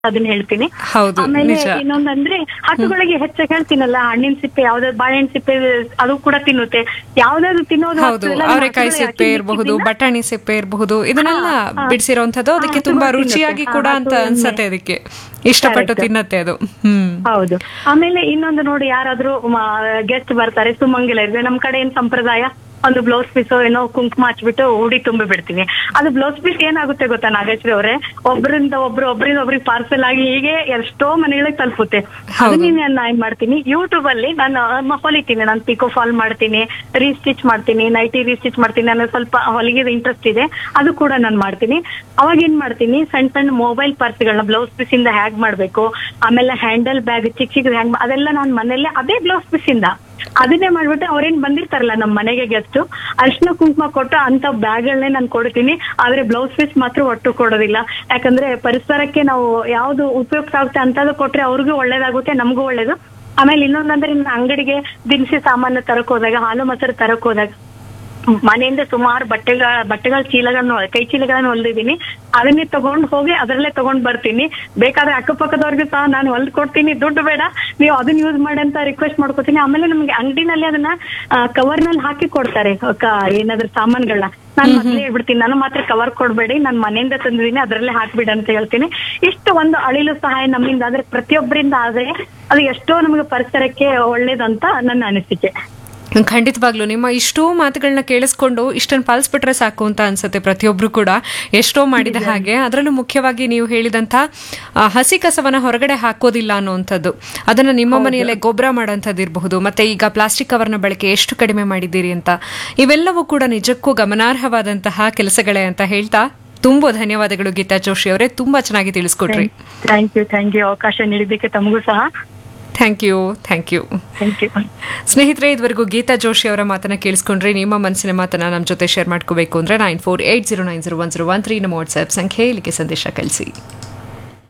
ಅದನ್ನ ಹೇಳ್ತೀನಿ ಹೌದು ಆಮೇಲೆ ನಿಜ ಇನ್ನೊಂದಂದ್ರೆ ಹಸುಗಳಿಗೆ ಹೆಚ್ಚಾಗಿ ಹೇಳ್ತೀನಲ್ಲ ಹಣ್ಣಿನ ಸಿಪ್ಪೆ ಯಾವ್ದಾದ್ರು ಬಾಳೆಹಣ್ಣು ಸಿಪ್ಪೆ ಅದು ಕೂಡ ತಿನ್ನುತ್ತೆ ಯಾವ್ದಾದ್ರು ತಿನ್ನೋದು ಹೌದು ವಸ್ತು ಎಲ್ಲ ಅವರೆಕಾಯಿ ಹಸುಗಳು ಸಿಪ್ಪೆ ಯಾಕೆ ಇರಬಹುದು ಮಿಕ್ಕಿದ್ದನ್ನ- ಬಟಾಣಿ ಸಿಪ್ಪೆ ಇರಬಹುದು ಇದನ್ನೆಲ್ಲ ಹಾ. ಬಿಡಿಸಿರೋಂಥದ್ದು ಅದಕ್ಕೆ ಹಾ, ತುಂಬಾ ಹಸುಗಳು ರುಚಿಯಾಗಿ ತಿನ್ನುತ್ತೆ. ಕೂಡ ಹಾ, ಅಂತ ಹಸುಗಳನ್ನೇ. ಅನ್ಸತ್ತೆ ಅದಕ್ಕೆ ಇಷ್ಟಪಟ್ಟು Correct. ತಿನ್ನತ್ತೆ ಅದು ಹ್ಮ್ ಹೌದು ಆಮೇಲೆ ಇನ್ನೊಂದು ನೋಡಿ ಯಾರಾದ್ರೂ ಗೆಸ್ಟ್ ಬರ್ತಾರೆ ಸುಮಂಗಿಲ ಇದ್ರೆ ನಮ್ ಕಡೆ ಏನ್ ಸಂಪ್ರದಾಯ ಒಂದು ಬ್ಲೌಸ್ ಪೀಸ್ ಏನೋ ಕುಂಕುಮ ಹಚ್ಬಿಟ್ಟು ಉಡಿ ತುಂಬಿ ಬಿಡ್ತೀನಿ ಅದು ಬ್ಲೌಸ್ ಪೀಸ್ ಏನಾಗುತ್ತೆ ಗೊತ್ತಾ ನಾಗೇಶ್ವರಿ ಅವರೇ ಒಬ್ಬರಿಂದ ಒಬ್ರು ಒಬ್ರಿಂದ ಒಬ್ರಿಗೆ ಪಾರ್ಸೆಲ್ ಆಗಿ ಹೀಗೆ ಎಷ್ಟೋ ಮನೆಗಳಿಗೆ ತಲುಪುತ್ತೆ ಹೌದು. ಅದನ್ನ ನಾನು ಏನ್ ಮಾಡ್ತೀನಿ ಯೂಟ್ಯೂಬ್ ಅಲ್ಲಿ ನಾನು ಮ- ಹೊಲಿತೀನಿ ನಾನು ಪಿಕೋ ಫಾಲ್ ಮಾಡ್ತೀನಿ ರೀಸ್ಟಿಚ್ ಮಾಡ್ತೀನಿ ನೈಟಿ ರೀಸ್ಟಿಚ್ ಮಾಡ್ತೀನಿ ನಾನು ಸ್ವಲ್ಪ ಹೊಲಿಗೆ ಇಂಟ್ರೆಸ್ಟ್ ಇದೆ ಅದು ಕೂಡ ನಾನು ಮಾಡ್ತೀನಿ ಅವಾಗ ಏನ್ ಮಾಡ್ತೀನಿ ಸಣ್ಣ ಸಣ್ಣ ಮೊಬೈಲ್ ಪರ್ಸ್ಗಳನ್ನ ಬ್ಲೌಸ್ ಪೀಸ್ ಇಂದ ಹ್ಯಾಗ್ ಮಾಡ್ಬೇಕು ಆಮೇಲೆ ಹ್ಯಾಂಡಲ್ ಬ್ಯಾಗ್ ಚಿಕ್ಕ ಚಿಕ್ಕ ಹ್ಯಾಂಗ್ ಅದೆಲ್ಲ ನಾನು ಮನೇಲೆ ಅದೇ ಬ್ಲೌಸ್ ಪೀಸ್ ಇಂದ ಅದನ್ನೇ ಮಾಡ್ಬಿಟ್ಟು ಅವ್ರೇನ್ ಬಂದಿರ್ತಾರಲ್ಲ ನಮ್ಮ ಮನೆಗೆ ಗೆಸ್ಟ್ ಅರ್ಶಿನ ಕುಂಕುಮ ಕೊಟ್ಟು ಅಂತ ಬ್ಯಾಗ್ಗಳನ್ನೇ ನಾನು ಕೊಡ್ತೀನಿ ಆದ್ರೆ ಬ್ಲೌಸ್ ಪೀಸ್ ಮಾತ್ರ ಒಟ್ಟು ಕೊಡೋದಿಲ್ಲ ಯಾಕಂದ್ರೆ ಪರಿಸರಕ್ಕೆ ನಾವು ಯಾವ್ದು ಉಪಯುಕ್ತ ಆಗುತ್ತೆ ಅಂತದ್ದು ಕೊಟ್ರೆ ಅವ್ರಿಗೂ ಒಳ್ಳೇದಾಗುತ್ತೆ ನಮಗೂ ಒಳ್ಳೇದು ಆಮೇಲೆ ಇನ್ನೊಂದಂದ್ರೆ ಇನ್ನು ಅಂಗಡಿಗೆ ದಿನಸಿ ಸಾಮಾನು ತರಕ್ ಹೋದಾಗ ಹಾಲು ಮೊಸರು ತರಕ್ ಹೋದಾಗ ಮನೆಯಿಂದ ಸುಮಾರು ಬಟ್ಟೆಗಳ ಬಟ್ಟೆಗಳ ಚೀಲಗಳನ್ನು ಕೈ ಚೀಲಗಳನ್ನು ಹೊಲ್ದಿದ್ದೀನಿ ಅದನ್ನೇ ತಗೊಂಡ್ ಹೋಗಿ ಅದರಲ್ಲೇ ತಗೊಂಡ್ ಬರ್ತೀನಿ ಬೇಕಾದ್ರೆ ಅಕ್ಕಪಕ್ಕದವ್ರಿಗೆ ಸಹ ನಾನು ಹೊಲ್ದ್ ಕೊಡ್ತೀನಿ ದುಡ್ಡು ಬೇಡ ನೀವು ಅದನ್ನ ಯೂಸ್ ಮಾಡಿ ಅಂತ ರಿಕ್ವೆಸ್ಟ್ ಮಾಡ್ಕೊತೀನಿ ಆಮೇಲೆ ನಮ್ಗೆ ಅಂಗಡಿನಲ್ಲಿ ಅದನ್ನ ಕವರ್ ನಲ್ಲಿ ಹಾಕಿ ಕೊಡ್ತಾರೆ ಕ- ಏನಾದ್ರು ಸಾಮಾನ್ಗಳನ್ನ ನಾನು ಮೊದಲೇ ಹೇಳ್ಬಿಡ್ತೀನಿ ನಾನು ಮಾತ್ರ ಕವರ್ ಕೊಡ್ಬೇಡಿ ನಾನು ಮನೆಯಿಂದ ತಂದಿದ್ದೀನಿ ಅದರಲ್ಲೇ ಹಾಕ್ಬಿಡಿ ಅಂತ ಹೇಳ್ತೀನಿ ಇಷ್ಟು ಒಂದು ಅಳಿಲು ಸಹಾಯ ನಮ್ಮಿಂದ ಆದ್ರೆ ಪ್ರತಿಯೊಬ್ಬರಿಂದ ಆದ್ರೆ ಅದು ಎಷ್ಟೋ ನಮಗೆ ಪರಿಸರಕ್ಕೆ ಒಳ್ಳೇದಂತ ನನ್ನ ಅನಿಸಿಕೆ ಖಂಡಿತವಾಗ್ಲು ನಿಮ್ಮ ಇಷ್ಟೋ ಮಾತುಗಳನ್ನ ಕೇಳಿಸ್ಕೊಂಡು ಇಷ್ಟನ್ನು ಪಾಲಿಸ್ಬಿಟ್ರೆ ಸಾಕು ಅಂತ ಅನ್ಸುತ್ತೆ ಪ್ರತಿಯೊಬ್ರು ಕೂಡ ಎಷ್ಟೋ ಮಾಡಿದ ಹಾಗೆ ಅದರಲ್ಲೂ ಮುಖ್ಯವಾಗಿ ನೀವು ಹೇಳಿದಂಥ ಆ, ಹಸಿ ಕಸವನ್ನ ಹೊರಗಡೆ ಹಾಕೋದಿಲ್ಲ ಅನ್ನುವಂಥದ್ದು ಅದನ್ನ ನಿಮ್ಮ ಮನೆಯಲ್ಲೇ ಗೊಬ್ಬರ ಮಾಡೋಂಥದ್ದು ಇರಬಹುದು ಮತ್ತೆ ಈಗ ಪ್ಲಾಸ್ಟಿಕ್ ಕವರ್ನ ಬಳಕೆ ಎಷ್ಟು ಕಡಿಮೆ ಮಾಡಿದ್ದೀರಿ ಅಂತ ಇವೆಲ್ಲವೂ ಕೂಡ ನಿಜಕ್ಕೂ ಗಮನಾರ್ಹವಾದಂತಹ ಕೆಲಸಗಳೇ ಅಂತ ಹೇಳ್ತಾ ತುಂಬಾ ಧನ್ಯವಾದಗಳು ಗೀತಾ ಜೋಶಿ ಅವರೇ ತುಂಬಾ ಚೆನ್ನಾಗಿ ತಿಳಿಸ್ಕೊಟ್ರಿ ಥ್ಯಾಂಕ್ ಯು ಥ್ಯಾಂಕ್ ಯು ಅವಕಾಶ ನೀಡಿದ್ದಕ್ಕೆ ತಮಗೂ ಸಹ thank you thank you thank you ಸ್ನೇಹಿತರೆ ಇದುವರೆಗೂ ಗೀತಾ ಜೋಶಿ ಅವರ ಮಾತನ್ನ ಕೇಳಿಸ್ಕೊಂಡ್ರೆ ನಿಮ್ಮ ಮನಸ್ಸಿನ ಮಾತನ್ನ ನಮ್ಮ ಜೊತೆ ಶೇರ್ ಮಾಡ್ಕೋಬೇಕು ಅಂದ್ರೆ nine four eight zero nine zero one zero one three ನಮ್ಮ ವಾಟ್ಸ್ಆಪ್ ಸಂಖ್ಯೆ ಇಲ್ಲಿಗೆ ಸಂದೇಶ ಕಳಿಸಿ